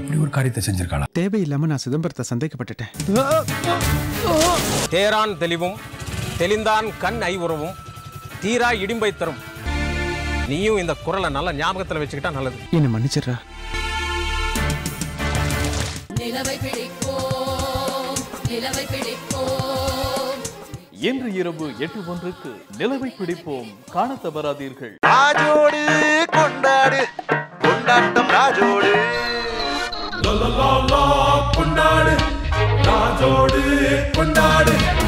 இப்படி ஒரு காரியத்தை செஞ்சிருக்காளா தேவையில்லாம நான் சிதம்பரத்தை சந்தேகப்பட்டுட்டேன் தேரான் தெளிவும் தெளிந்தான் கண் ஐவுறவும் தீரா இடிம்பை தரும் நீயும் இந்த குரலை நல்ல ஞாபகத்துல வச்சுக்கிட்டா நல்லது என்னை மன்னிச்சிடுறா நிலவை பிடிப்போம் நிலவை பிடிப்போம் இன்று இரவு எட்டு ஒன்றுக்கு நிலவை பிடிப்போம் காண தவறாதீர்கள் ராஜோடு கொண்டாடு கொண்டாட்டம் ராஜோடு கொண்டாடு ராஜோடு கொண்டாடு